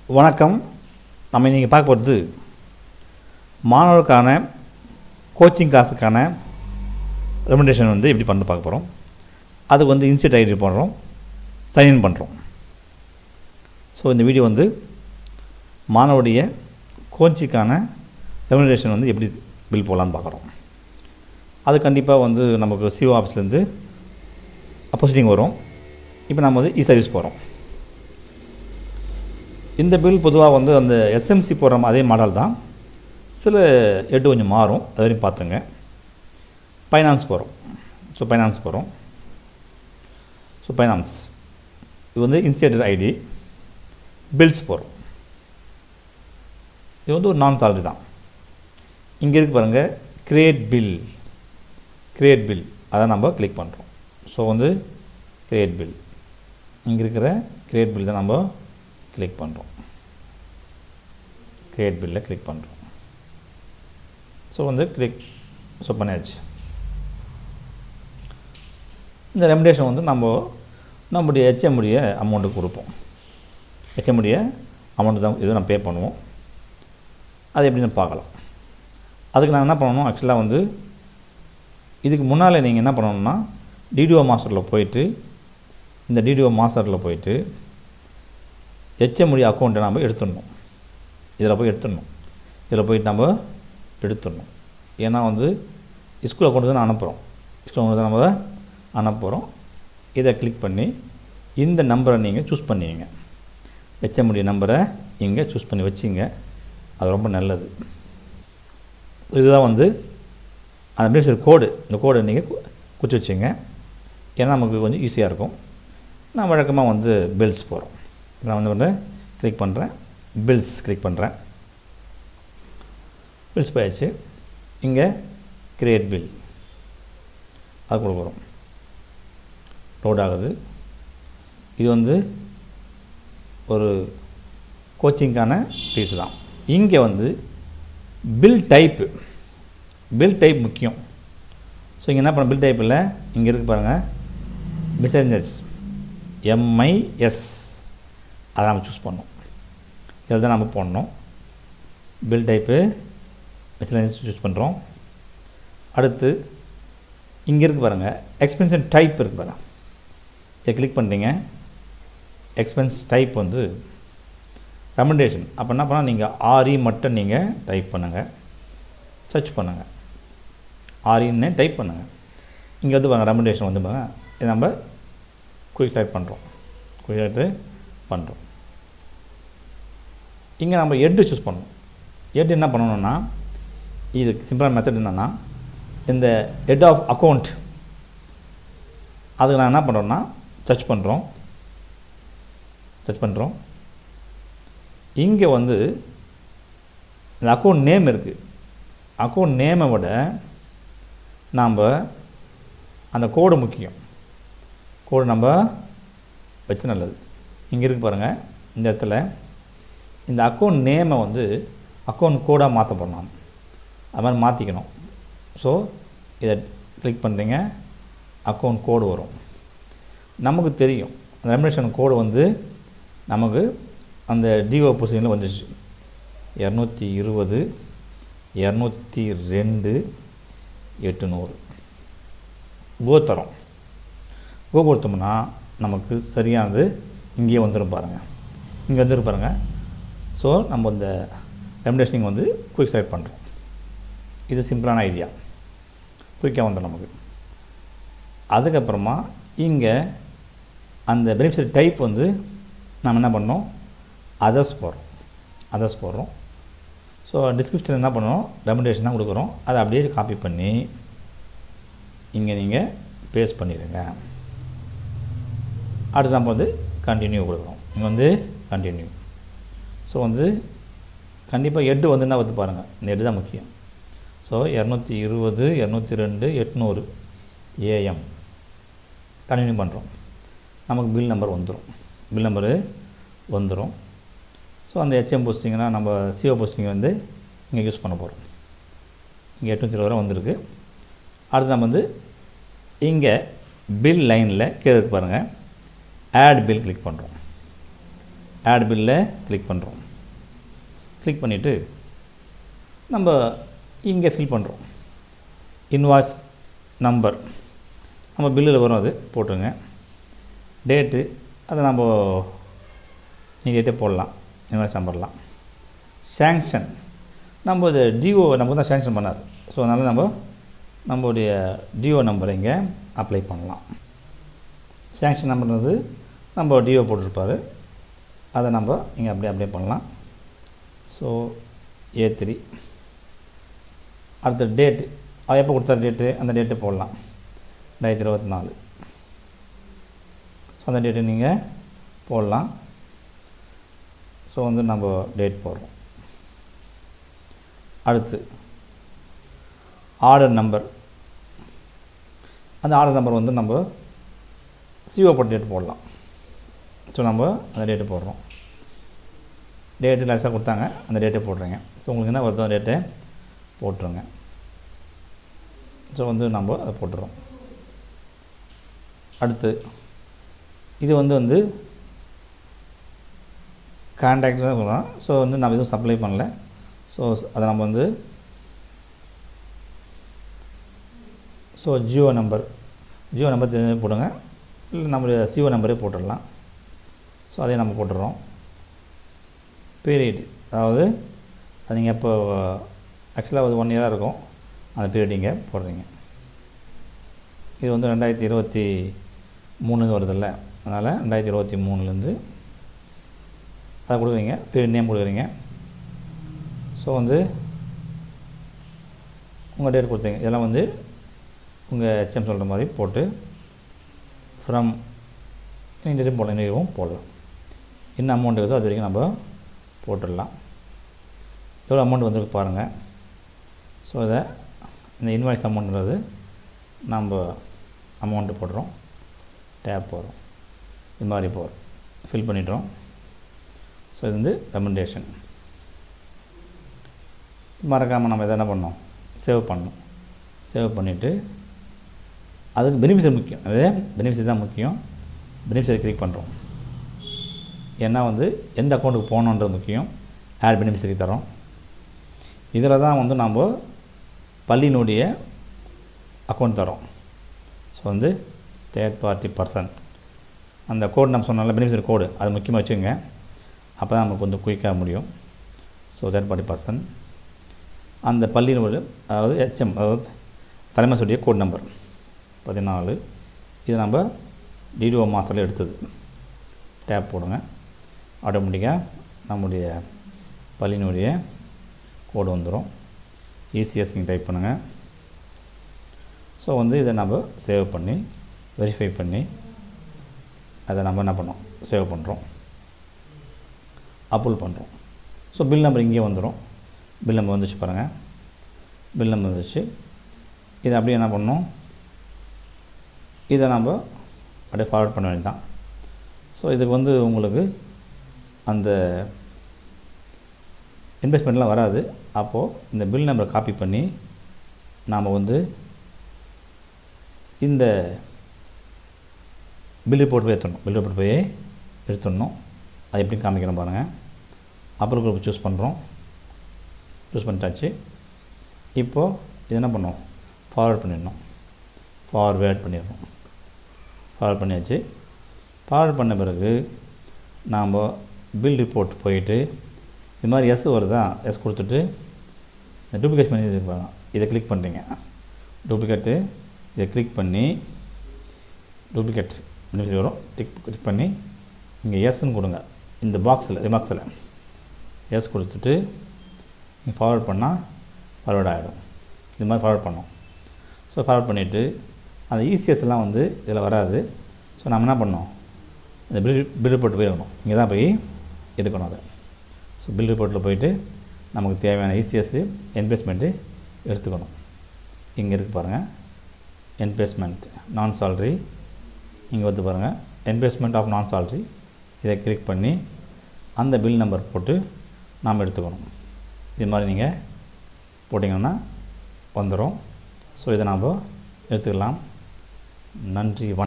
வணக்கம் நம்ம இன்றைக்கி பார்க்க போகிறது மாணவருக்கான கோச்சிங் கிளாஸுக்கான ரெமெண்டேஷன் வந்து எப்படி பண்ண பார்க்க போகிறோம் அதுக்கு வந்து இன்சியட் ஐடி பண்ணுறோம் சைன்இன் பண்ணுறோம் ஸோ இந்த வீடியோ வந்து மாணவருடைய கோச்சிங்கான ரெமெண்டேஷன் வந்து எப்படி பில் போடலான்னு பார்க்குறோம் அது கண்டிப்பாக வந்து நமக்கு சிஓ ஆஃபீஸ்லேருந்து அப்போசிட்டிங் வரும் இப்போ நம்ம வந்து இ சர்வீஸ் போகிறோம் இந்த பில் பொதுவாக வந்து அந்த எஸ்எம்சி போடுற அதே மாடல் தான் சில எட்டு கொஞ்சம் மாறும் அது வரையும் பார்த்துங்க ஃபைனான்ஸ் போகிறோம் ஸோ ஃபைனான்ஸ் போகிறோம் ஸோ ஃபைனான்ஸ் இது வந்து இன்ஸ்டியூட்டர் ஐடி பில்ஸ் போகிறோம் இது வந்து ஒரு நான் சாலரி தான் இங்கே இருக்கு பாருங்கள் கிரியேட் பில் கிரியேட் பில் அதை நம்ம கிளிக் பண்ணுறோம் ஸோ வந்து கிரியேட் பில் இங்கே இருக்கிற கிரியேட் பில் தான் நம்ம கிளிக் பண்ணுறோம் கிரியேட் பில்லை கிளிக் பண்ணுறோம் ஸோ வந்து கிளிக் ஸோ பண்ணியாச்சு இந்த ரெமிடேஷன் வந்து நம்ம நம்முடைய ஹெச்எம்முடைய அமௌண்ட்டு கொடுப்போம் ஹெச்எம்முடைய அமௌண்ட்டு தான் இது நம்ம பே பண்ணுவோம் அது எப்படின்னு பார்க்கலாம் அதுக்கு நான் என்ன பண்ணணும் ஆக்சுவலாக வந்து இதுக்கு முன்னால் நீங்கள் என்ன பண்ணணும்னா டிடிஓ மாஸ்டரில் போயிட்டு இந்த டிடிஓ மாஸ்டரில் போயிட்டு ஹெச்எம்முடைய அக்கௌண்ட்டை நம்ம எடுத்துடணும் இதில் போய் எடுத்துடணும் இதில் போயிட்டு நம்ம எடுத்துடணும் ஏன்னா வந்து ஸ்கூல் அக்கௌண்ட்டு தான் அனுப்புகிறோம் ஸ்கூல் அக்கௌண்ட் தான் நம்ம அனுப்புகிறோம் இதை கிளிக் பண்ணி இந்த நம்பரை நீங்கள் சூஸ் பண்ணிங்க ஹெச்எம்முடைய நம்பரை இங்கே சூஸ் பண்ணி வச்சிங்க அது ரொம்ப நல்லது இதுதான் வந்து அந்த பெனிஃபிஷியல் கோடு இந்த கோடை நீங்கள் குறித்து வச்சுங்க ஏன்னா நமக்கு கொஞ்சம் ஈஸியாக இருக்கும் நான் வழக்கமாக வந்து பில்ஸ் போகிறோம் நான் வந்து வந்து கிளிக் பண்ணுறேன் பில்ஸ் கிளிக் பண்ணுறேன் பில்ஸ் போயாச்சு இங்கே கிரியேட் பில் அது கொடுக்குறோம் லோட் ஆகுது இது வந்து ஒரு கோச்சிங்க்கான ஃபீஸ் தான் இங்கே வந்து பில் டைப்பு பில் டைப் முக்கியம் ஸோ இங்கே என்ன பண்ண பில் டைப்பில் இங்கே இருக்கு பாருங்கள் மிசேஞ்சஸ் எம்ஐஎஸ் அதை நம்ம சூஸ் பண்ணோம் இதில் தான் நம்ம போடணும் பில் டைப்பு மிஸ்லேனியஸ் சூஸ் பண்ணுறோம் அடுத்து இங்கே இருக்குது பாருங்கள் எக்ஸ்பென்ஷன் டைப் இருக்குது பாருங்கள் இதை கிளிக் பண்ணுறீங்க எக்ஸ்பென்ஸ் டைப் வந்து ரெக்கமெண்டேஷன் அப்போ என்ன பண்ணால் நீங்கள் ஆர்இ மட்டும் நீங்கள் டைப் பண்ணுங்கள் சர்ச் பண்ணுங்கள் ஆர்இன்னு டைப் பண்ணுங்கள் இங்கே வந்து பாருங்கள் ரெக்கமெண்டேஷன் வந்து பாருங்கள் இது நம்ம குயிக் செலக்ட் பண்ணுறோம் குயிக் செலக்ட் பண்ணுறோம் இங்கே நம்ம எட்டு சூஸ் பண்ணணும் எட்டு என்ன பண்ணணும்னா இது சிம்பிளான மெத்தட் என்னென்னா இந்த ஹெட் ஆஃப் அக்கௌண்ட் அதுக்கு நான் என்ன பண்ணுறோன்னா சர்ச் பண்ணுறோம் சர்ச் பண்ணுறோம் இங்கே வந்து இந்த அக்கௌண்ட் நேம் இருக்குது அக்கௌண்ட் நேமை விட நாம் அந்த கோடு முக்கியம் கோடு நம்ம வச்சு நல்லது இங்கே இருக்கு பாருங்கள் இந்த இடத்துல இந்த அக்கௌண்ட் நேமை வந்து அக்கௌண்ட் கோடாக மாற்ற போகிறோம் அது மாதிரி மாற்றிக்கணும் ஸோ இதை கிளிக் பண்ணுறீங்க அக்கௌண்ட் கோடு வரும் நமக்கு தெரியும் அந்த ரெமினேஷன் கோடு வந்து நமக்கு அந்த டிஓ பொசிஷனில் வந்துச்சு இரநூத்தி இருபது இரநூத்தி ரெண்டு எட்டுநூறு கோ தரோம் கோ கொடுத்தோம்னா நமக்கு சரியானது இங்கேயே வந்துடும் பாருங்கள் இங்கே வந்துடும் பாருங்கள் ஸோ நம்ம இந்த ரெமிடேஷனிங் வந்து குயிக் செலக்ட் பண்ணுறோம் இது சிம்பிளான ஐடியா குயிக்காக வந்துடும் நமக்கு அதுக்கப்புறமா இங்கே அந்த பெனிஃபிஷரி டைப் வந்து நம்ம என்ன பண்ணோம் அதர்ஸ் போடுறோம் அதர்ஸ் போடுறோம் ஸோ டிஸ்கிரிப்ஷன் என்ன பண்ணணும் ரெமிடேஷன் தான் கொடுக்குறோம் அதை அப்படியே காப்பி பண்ணி இங்கே நீங்கள் பேஸ்ட் பண்ணிடுங்க அடுத்து நம்ம வந்து கண்டினியூ கொடுக்குறோம் இங்கே வந்து கண்டினியூ ஸோ வந்து கண்டிப்பாக எட்டு வந்து என்ன வந்து பாருங்கள் இந்த எட்டு தான் முக்கியம் ஸோ இரநூத்தி இருபது இரநூத்தி ரெண்டு எட்நூறு ஏஎம் கண்டினியூ பண்ணுறோம் நமக்கு பில் நம்பர் வந்துடும் பில் நம்பரு வந்துடும் ஸோ அந்த ஹெச்எம் போஸ்டிங்னா நம்ம சிஓ போஸ்டிங் வந்து இங்கே யூஸ் பண்ண போகிறோம் இங்கே எட்நூற்றி இருபது ரூபா வந்திருக்கு அடுத்து நம்ம வந்து இங்கே பில் லைனில் கீழே இருக்கு பாருங்கள் ஆட் பில் கிளிக் பண்ணுறோம் ஆட் பில்லை கிளிக் பண்ணுறோம் கிளிக் பண்ணிவிட்டு நம்ம இங்கே ஃபில் பண்ணுறோம் இன்வாய்ஸ் நம்பர் நம்ம பில்லில் வரும் அது போட்டுருங்க டேட்டு அதை நம்ம நீங்கள் டேட்டே போடலாம் இன்வாய்ஸ் நம்பர்லாம் சேங்ஷன் நம்ம இது டிஓ நமக்கு தான் சேங்ஷன் பண்ணார் ஸோ அதனால் நம்ம நம்மளுடைய டிஓ நம்பரை இங்கே அப்ளை பண்ணலாம் சேங்ஷன் நம்பர் வந்து நம்ம டிஓ போட்டிருப்பாரு அதை நம்ம இங்கே அப்படியே அப்ளை பண்ணலாம் ஸோ ஏ த்ரீ அடுத்த டேட்டு அது எப்போ கொடுத்த டேட்டு அந்த டேட்டு போடலாம் ரெண்டாயிரத்தி இருபத்தி நாலு ஸோ அந்த டேட்டு நீங்கள் போடலாம் ஸோ வந்து நம்ம டேட் போடுறோம் அடுத்து ஆர்டர் நம்பர் அந்த ஆர்டர் நம்பர் வந்து நம்ம சிஓ போட்ட டேட் போடலாம் ஸோ நம்ம அந்த டேட்டு போடுறோம் டேட்டு லைஸாக கொடுத்தாங்க அந்த டேட்டை போடுறீங்க ஸோ உங்களுக்கு என்ன வருதோ டேட்டை போட்டுருங்க ஸோ வந்து நம்ம அதை போட்டுறோம் அடுத்து இது வந்து வந்து கான்டாக்ட் தான் சொல்கிறோம் ஸோ வந்து நம்ம எதுவும் சப்ளை பண்ணல ஸோ அதை நம்ம வந்து so Jio number Jio number தெரிஞ்சு போடுங்க இல்லை நம்மளுடைய சிஓ நம்பரே போட்டுடலாம் ஸோ அதே நம்ம போட்டுடுறோம் பீரியட் அதாவது அது நீங்கள் இப்போ ஆக்சுவலாக அது ஒன் இயராக இருக்கும் அந்த பீரியட் இங்கே போடுறீங்க இது வந்து ரெண்டாயிரத்தி இருபத்தி மூணு வருதில்ல அதனால் ரெண்டாயிரத்தி இருபத்தி மூணுலேருந்து அதை கொடுக்குறீங்க பீரியட் நேம் கொடுக்குறீங்க ஸோ வந்து உங்கள் டேட் கொடுத்தீங்க இதெல்லாம் வந்து உங்கள் ஹெச்எம் சொல்கிற மாதிரி போட்டு ஃப்ரம் இன்றையும் போடலாம் இன்றையும் போடலாம் என்ன அமௌண்ட் இருக்குதோ அது வரைக்கும் நம்ம போட்டுடலாம் எவ்வளோ அமௌண்ட் வந்திருக்கு பாருங்கள் ஸோ இதை இந்த இன்வாய்ஸ் அமௌண்ட்ன்றது நம்ம அமௌண்ட்டு போடுறோம் டேப் போடுறோம் இது மாதிரி போகிறோம் ஃபில் பண்ணிடுறோம் ஸோ இது வந்து ரெமெண்டேஷன் மறக்காமல் நம்ம இதை என்ன பண்ணோம் சேவ் பண்ணணும் சேவ் பண்ணிவிட்டு அதுக்கு பெனிஃபிஷர் முக்கியம் அதே பெனிஃபிஷர் தான் முக்கியம் பெனிஃபிஷர் கிளிக் பண்ணுறோம் ஏன்னா வந்து எந்த அக்கௌண்ட்டுக்கு போகணுன்றது முக்கியம் ஆட் பெனிஃபிஷரி தரோம் இதில் தான் வந்து நம்ம பள்ளியினுடைய அக்கௌண்ட் தரோம் ஸோ வந்து தேர்ட் பார்ட்டி பர்சன் அந்த கோடு நம்ம சொன்னால பெனிஃபிஷரி கோடு அது முக்கியமாக வச்சுங்க அப்போ தான் நமக்கு வந்து குயிக்காக முடியும் ஸோ தேர்ட் பார்ட்டி பர்சன் அந்த பள்ளியினுடைய அதாவது ஹெச்எம் அதாவது தலைமை சொல்லிய கோட் நம்பர் பதினாலு இது நம்ம டிடிஓ மாதத்தில் எடுத்தது டேப் போடுங்க ஆட்டோமேட்டிக்காக நம்முடைய பள்ளியினுடைய கோடு வந்துடும் இசிஎஸ் நீங்கள் டைப் பண்ணுங்கள் ஸோ வந்து இதை நம்ம சேவ் பண்ணி வெரிஃபை பண்ணி அதை நம்ம என்ன பண்ணோம் சேவ் பண்ணுறோம் அப்ரூவல் பண்ணுறோம் ஸோ பில் நம்பர் இங்கே வந்துடும் பில் நம்பர் வந்துச்சு பாருங்கள் பில் நம்பர் வந்துச்சு இதை அப்படியே என்ன பண்ணணும் இதை நம்ம அப்படியே ஃபார்வர்ட் பண்ண வேண்டியதான் ஸோ இதுக்கு வந்து உங்களுக்கு அந்த இன்வெஸ்ட்மெண்ட்லாம் வராது அப்போது இந்த பில் நம்பரை காப்பி பண்ணி நாம் வந்து இந்த பில் ரிப்போர்ட் போய் எடுத்துடணும் பில் ரிப்போர்ட் போய் எடுத்துடணும் அது எப்படி காமிக்கிறோம் பாருங்கள் அப்புறம் குரூப் சூஸ் பண்ணுறோம் சூஸ் பண்ணிட்டாச்சு இப்போது இது என்ன பண்ணோம் ஃபார்வர்ட் பண்ணிடணும் ஃபார்வேர்ட் பண்ணிடணும் ஃபார்வர்ட் பண்ணியாச்சு ஃபார்வர்ட் பண்ண பிறகு நாம் பில் ரிப்போர்ட் போயிட்டு இது மாதிரி எஸ் வருதா எஸ் கொடுத்துட்டு இந்த டூப்ளிகேட் பண்ணி இருப்பாங்க இதை கிளிக் பண்ணுறீங்க டூப்ளிகேட்டு இதை கிளிக் பண்ணி டூப்ளிகேட் வரும் டிக் கிளிக் பண்ணி இங்கே எஸ்ன்னு கொடுங்க இந்த பாக்ஸில் ரிமார்க்ஸில் எஸ் கொடுத்துட்டு நீங்கள் ஃபார்வர்ட் பண்ணால் ஃபார்வர்ட் ஆகிடும் இது மாதிரி ஃபார்வர்ட் பண்ணோம் ஸோ ஃபார்வர்ட் பண்ணிவிட்டு அந்த இசிஎஸ்லாம் வந்து இதில் வராது ஸோ நம்ம என்ன பண்ணோம் இந்த பில் பில் ரிப்போர்ட் போயிடணும் இங்கே தான் போய் எடுக்கணும் அதை ஸோ பில் ரிப்போர்ட்டில் போயிட்டு நமக்கு தேவையான இசிஎஸ்ஸு என்பேஸ்மெண்ட்டு எடுத்துக்கணும் இங்கே இருக்குது பாருங்கள் என்பேஸ்மெண்ட் நான் சால்ரி இங்கே வந்து பாருங்கள் என்பேஸ்மெண்ட் ஆஃப் நான் சால்ரி இதை கிளிக் பண்ணி அந்த பில் நம்பர் போட்டு நாம் எடுத்துக்கணும் இது மாதிரி நீங்கள் போட்டிங்கன்னா வந்துடும் ஸோ இதை நாம் எடுத்துக்கலாம் நன்றி வணக்கம்